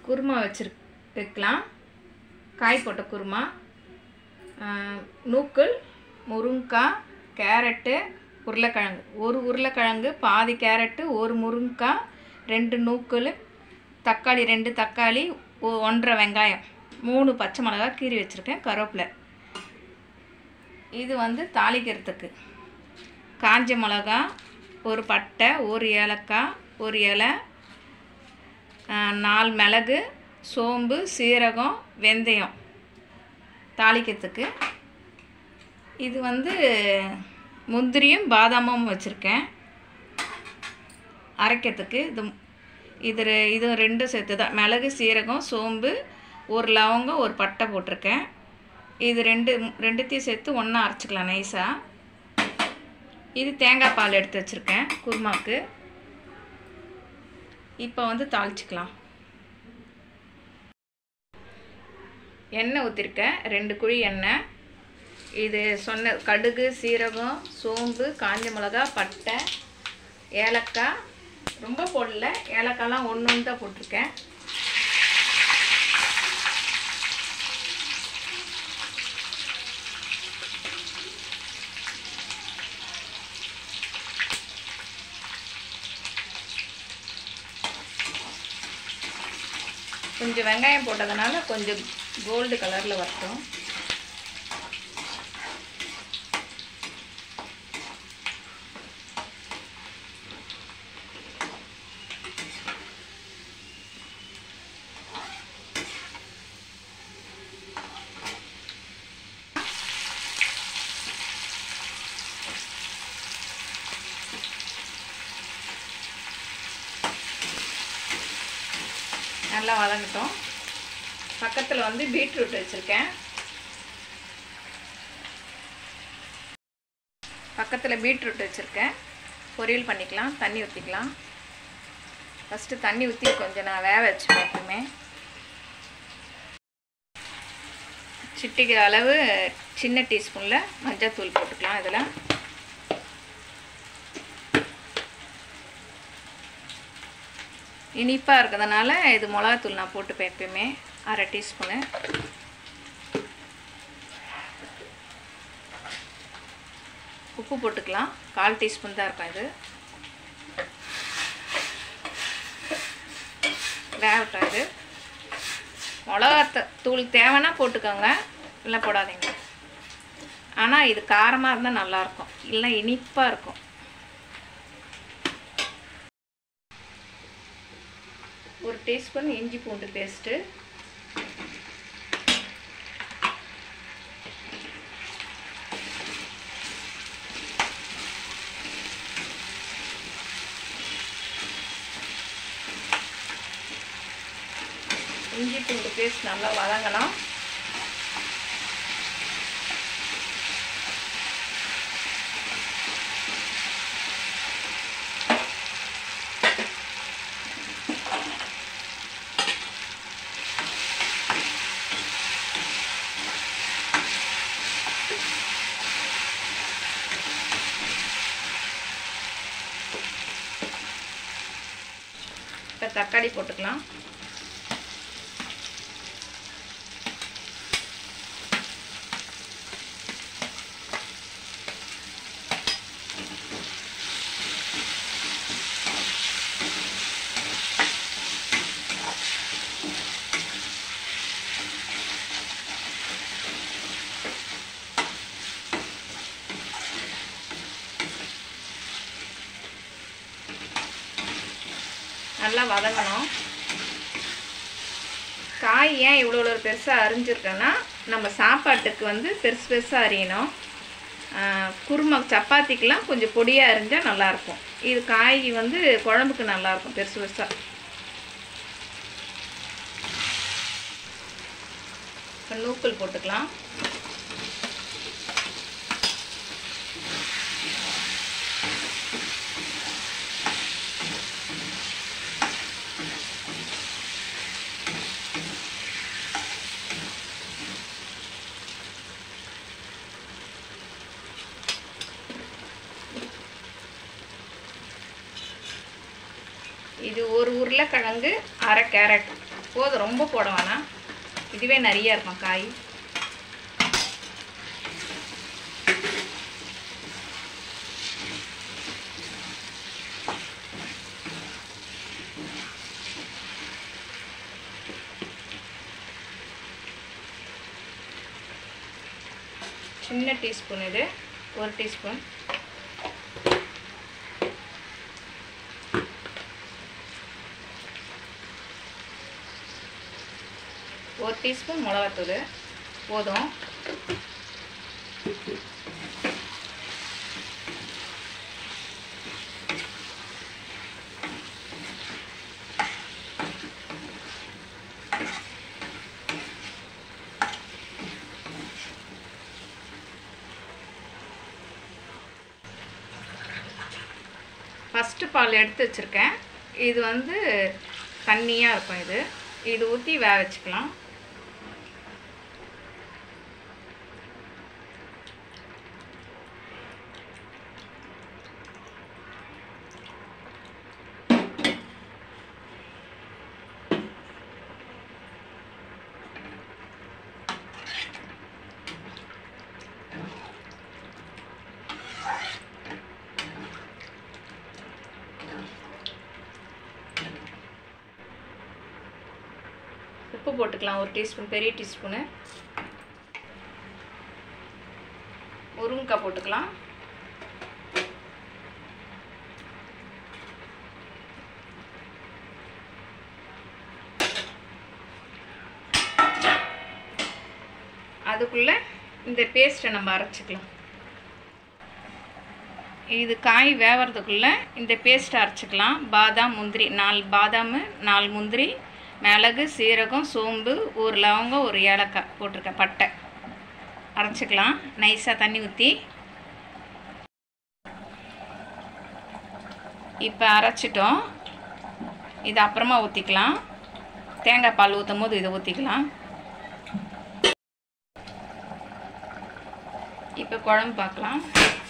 குருமா வச்சிரு வைக்கலாம் காய் போட்ட குருமா ஆஹ், நூக்கல் முருங்கைக்காய் கேரட்டு உருளைக்கிழங்கு ஒரு உருளைக்கிழங்கு பாதி கேரட்டு ஒரு முருங்கைக்காய் ரெண்டு நூக்கல் தக்காளி ரெண்டு தக்காளி ஒ- ஒன்றரை வெங்காயம் மூணு பச்சை மிளகாய் கீறி வச்சுருக்கேன் கருவேப்பிலை இது வந்து தாளிக்கிறதுக்கு காஞ்ச மிளகா ஒரு பட்டை ஒரு ஏலக்காய் ஒரு இலை ஆஹ், நாலு மிளகு சோம்பு சீரகம் வெந்தயம் தாளிக்கிறதுக்கு இது வந்து முந்திரியும் பாதாமும் வச்சுருக்கேன் அரைக்கிறதுக்கு இது இது ரெ- இது ரெண்டும் சேர்த்து தான் மிளகு சீரகம் சோம்பு ஒரு லவங்கம் ஒரு பட்டை போட்டிருக்கேன் இது ரெண்டு ரெண்டுத்தையும் சேர்த்து ஒன்றா அரைச்சிக்கலாம் நைஸாக இது தேங்காய் பால் எடுத்து வச்சுருக்கேன் குருமாவுக்கு இப்போ வந்து தாளிச்சிக்கலாம் எண்ணெய் ஊற்றிருக்கேன் ரெண்டு குழி எண்ணெய் இது சொன்ன கடுகு சீரகம் சோம்பு காஞ்ச மிளகா பட்டை ஏலக்காய் ரொம்ப போடல ஏலக்காய்லாம் ஒன்று ஒன்று தான் போட்டிருக்கேன் கொஞ்சம் வெங்காயம் போட்டதுனால கொஞ்சம் கோல்டு கலரில் வரட்டும் நல்லா வதங்கட்டும் பக்கத்தில் வந்து பீட்ரூட் வச்சுருக்கேன் பக்கத்தில் பீட்ரூட் வச்சுருக்கேன் பொரியல் பண்ணிக்கலாம் தண்ணி ஊற்றிக்கலாம் ஃபஸ்ட்டு தண்ணி ஊற்றி கொஞ்சம் நான் வேக வச்சுப்பேன் எப்பவுமே சிட்டிக்கு அளவு சின்ன டீஸ்பூனில் மஞ்சள் தூள் போட்டுக்கலாம் இதில் இனிப்பாக இருக்கிறதுனால இது மிளகாத்தூள் நான் போட்டுப்பேன் எப்பயுமே அரை டீஸ்பூனு உப்பு போட்டுக்கலாம் கால் டீஸ்பூன் தான் இருக்கும் இது வேகட்டும் இது மிளகாத்த தூள் தேவைன்னா போட்டுக்கோங்க இல்லை போடாதீங்க ஆனால் இது காரமாக இருந்தால் நல்லாயிருக்கும் இல்லை இனிப்பாக இருக்கும் ஒரு டீஸ்பூன் இஞ்சி பூண்டு பேஸ்ட்டு இஞ்சி பூண்டு பேஸ்ட் நல்லா வதங்கணும் இப்போ தக்காளி போட்டுக்கலாம் நல்லா வதங்கணும் காய் ஏன் இவ்வளோ இவ்வளோ பெருசாக அரிஞ்சிருக்கேன்னா நம்ம சாப்பாட்டுக்கு வந்து பெருசு பெருசாக அரியணும் ஆஹ் குருமா சப்பாத்திக்கெலாம் கொஞ்சம் பொடியாக அரிஞ்சால் நல்லாயிருக்கும் இது காய் வந்து குழம்புக்கு நல்லாயிருக்கும் பெருசு பெருசாக இப்போ நூக்கல் போட்டுக்கலாம் இது ஒரு உருளைக்கிழங்கு அரை கேரட் போதும் ரொம்ப போட வேணாம் இதுவே நிறைய இருக்கும் காய் சின்ன டீஸ்பூன் இது ஒரு டீஸ்பூன் ஒரு டீஸ்பூன் மிளகாத்தூள் போதும் ஃபஸ்ட்டு பால் எடுத்து வச்சுருக்கேன் இது வந்து தண்ணியாக இருக்கும் இது இது ஊற்றி வேக வச்சுக்கலாம் உப்பு போட்டுக்கலாம் ஒரு டீஸ்பூன் பெரிய டீஸ்பூனு முருங்கைக்காய் போட்டுக்கலாம் அதுக்குள்ளே இந்த பேஸ்ட்டை நம்ம அரைச்சிக்கலாம் இது காய் வேவறதுக்குள்ளே இந்த பேஸ்ட்டை அரைச்சிக்கலாம் பாதாம் முந்திரி நாலு பாதாம் நாலு முந்திரி மிளகு சீரகம் சோம்பு ஒரு லவங்கம் ஒரு ஏலக்காய் போட்டிருக்கேன் பட்டை அரைச்சிக்கலாம் நைஸாக தண்ணி ஊற்றி இப்போ அரைச்சிட்டோம் இது அப்புறமா ஊற்றிக்கலாம் தேங்காய் பால் ஊற்றும் போது இதை ஊற்றிக்கலாம் இப்போ குழம்பு பார்க்கலாம்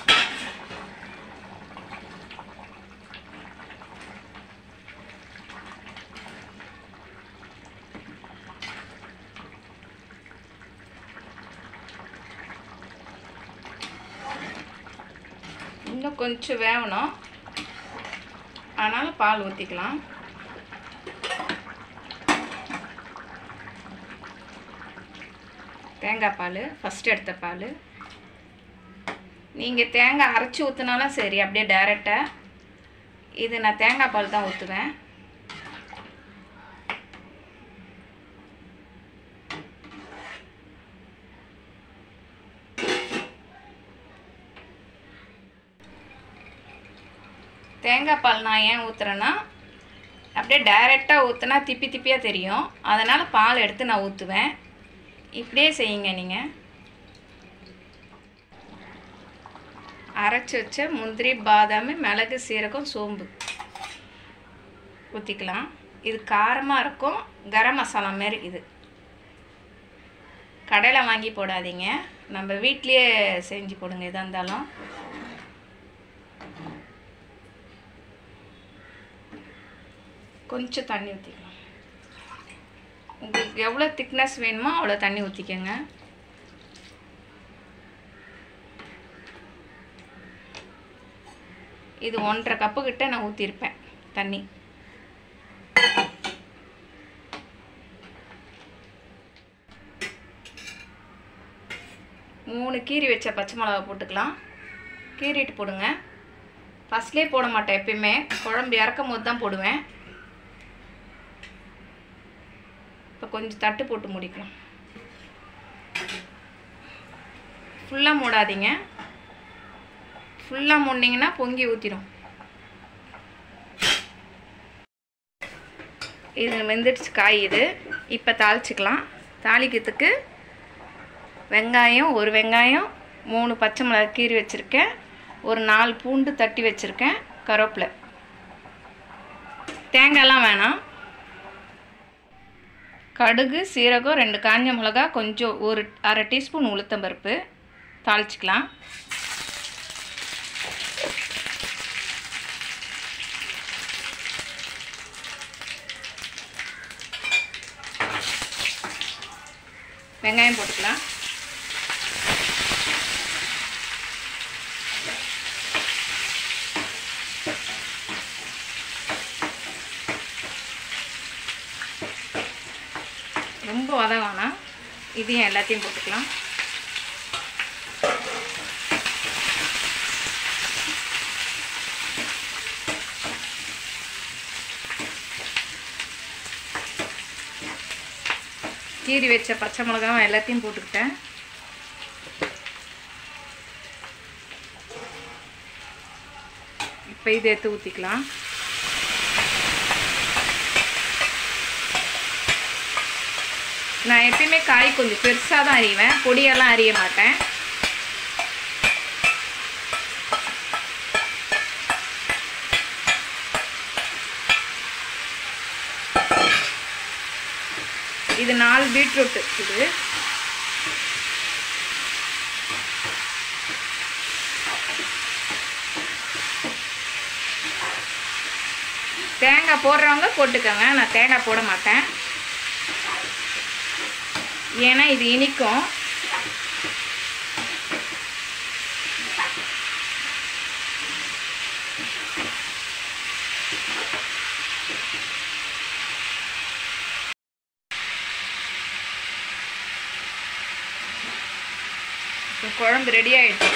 இன்னும் கொஞ்சம் வேகணும் அதனால் பால் ஊற்றிக்கலாம் தேங்காய் பால் ஃபஸ்ட் எடுத்த பால் நீங்கள் தேங்காய் அரைச்சி ஊற்றினாலும் சரி அப்படியே டைரெக்டாக இது நான் தேங்காய் பால் தான் ஊற்றுவேன் தேங்காய் பால் நான் ஏன் ஊற்றுறேன்னா அப்படியே டைரெக்டாக ஊற்றுனா திப்பி திப்பியாக தெரியும் அதனால் பால் எடுத்து நான் ஊற்றுவேன் இப்படியே செய்யுங்க நீங்கள் அரைச்சி வச்ச முந்திரி பாதாம் மிளகு சீரகம் சோம்பு ஊற்றிக்கலாம் இது காரமாக இருக்கும் கரம் மசாலா மாரி இது கடையில் வாங்கி போடாதீங்க நம்ம வீட்லேயே செஞ்சு போடுங்க எதாக இருந்தாலும் கொஞ்சம் தண்ணி ஊற்றிக்கலாம் உங்களுக்கு எவ்வளோ திக்னஸ் வேணுமோ அவ்வளோ தண்ணி ஊற்றிக்கோங்க இது ஒன்றரை கப்பு கிட்ட நான் ஊற்றிருப்பேன் தண்ணி மூணு கீரி வச்ச பச்சை மிளகா போட்டுக்கலாம் கீறிட்டு போடுங்க ஃபஸ்ட்லேயே போட மாட்டேன் எப்பயுமே குழம்பு இறக்கும் போது தான் போடுவேன் இப்போ கொஞ்சம் தட்டு போட்டு முடிக்கலாம் ஃபுல்லாக மூடாதீங்க ஃபுல்லாக மூடினீங்கன்னா பொங்கி ஊற்றிடும் இது வெந்துடுச்சு காய் இது இப்போ தாளிச்சிக்கலாம் தாளிக்கிறதுக்கு வெங்காயம் ஒரு வெங்காயம் மூணு பச்சை மிளகா கீறி வச்சுருக்கேன் ஒரு நாலு பூண்டு தட்டி வச்சுருக்கேன் கருவேப்பிலை தேங்காய்லாம் வேணாம் கடுகு சீரகம் ரெண்டு காஞ்ச மிளகா கொஞ்சம் ஒரு அரை டீஸ்பூன் உளுத்தம்பருப்பு தாளிச்சிக்கலாம் வெங்காயம் போட்டுக்கலாம் ரொம்ப வதம் வேணாம் இதையும் எல்லாத்தையும் போட்டுக்கலாம் கீறி வச்ச பச்சை மிளகாவும் எல்லாத்தையும் போட்டுக்கிட்டேன் இப்போ இதை எடுத்து ஊற்றிக்கலாம் நான் எப்பயுமே காய் கொஞ்சம் பெருசாக தான் அறிவேன் பொடியெல்லாம் அறிய மாட்டேன் இது நாலு பீட்ரூட் இது தேங்காய் போடுறவங்க போட்டுக்கோங்க நான் தேங்காய் போட மாட்டேன் ஏன்னா இது இனிக்கும் இப்போ குழம்பு ரெடி ஆகிடுச்சு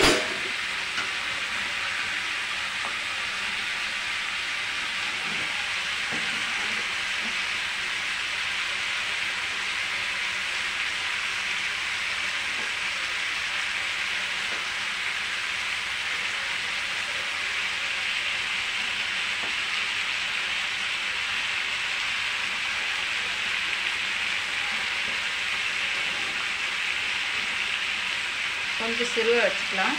கொஞ்சம் சிறுவை வச்சுக்கலாம்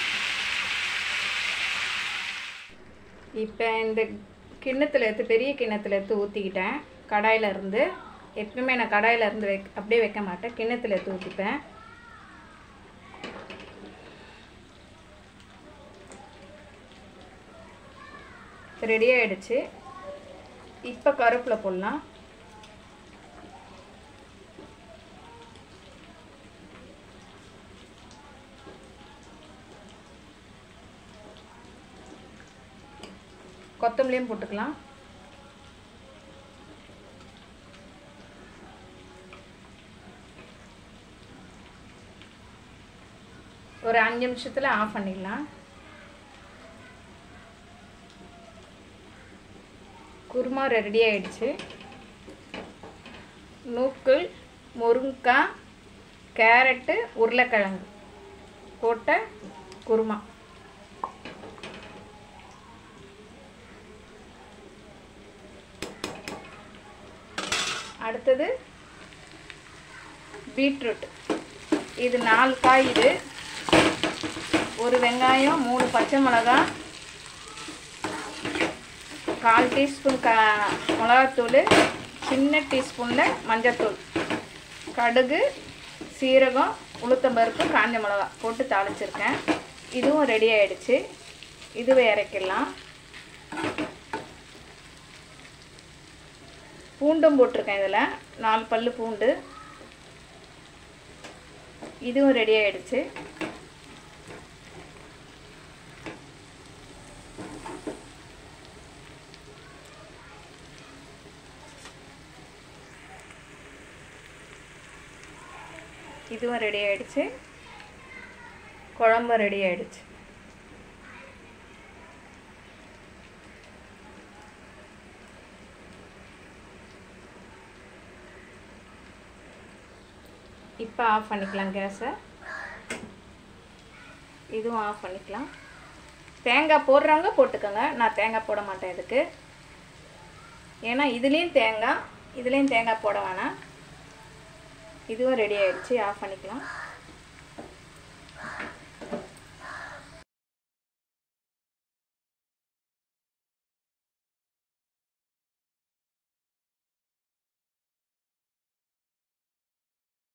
இப்போ இந்த கிண்ணத்தில் எடுத்து பெரிய கிண்ணத்தில் எடுத்து ஊற்றிக்கிட்டேன் கடாயில் இருந்து எப்பவுமே நான் கடாயில் இருந்து வைக் அப்படியே வைக்க மாட்டேன் கிண்ணத்தில் எடுத்து ஊற்றிப்பேன் ரெடி ஆகிடுச்சு இப்போ கருப்பில் போடலாம் கொத்தமல்லியும் போட்டுக்கலாம் ஒரு அஞ்சு நிமிஷத்தில் ஆஃப் பண்ணிடலாம் குருமா ரெடி ஆயிடுச்சு நூக்கல் முருங்கைக்காய் கேரட்டு உருளைக்கிழங்கு போட்ட குருமா அடுத்தது பீட்ரூட் இது நாலு காய் இது ஒரு வெங்காயம் மூணு பச்சை மிளகாய் கால் டீஸ்பூன் க மிளகாத்தூள் சின்ன டீஸ்பூனில் மஞ்சத்தூள் கடுகு சீரகம் உளுத்தம்பருப்பு காஞ்ச மிளகா போட்டு தாளிச்சிருக்கேன் இதுவும் ரெடி ஆயிடுச்சு இதுவை இறக்கிடலாம் பூண்டும் போட்டிருக்கேன் இதில் நாலு பல்லு பூண்டு இதுவும் ரெடி ஆயிடுச்சு இதுவும் ரெடி ஆயிடுச்சு குழம்பும் ரெடி ஆயிடுச்சு இப்போ ஆஃப் பண்ணிக்கலாம் கேஸை இதுவும் ஆஃப் பண்ணிக்கலாம் தேங்காய் போடுறவங்க போட்டுக்கோங்க நான் தேங்காய் போட மாட்டேன் இதுக்கு ஏன்னா இதுலேயும் தேங்காய் இதுலேயும் தேங்காய் போட வேணாம் இதுவும் ரெடி ஆயிடுச்சு ஆஃப் பண்ணிக்கலாம்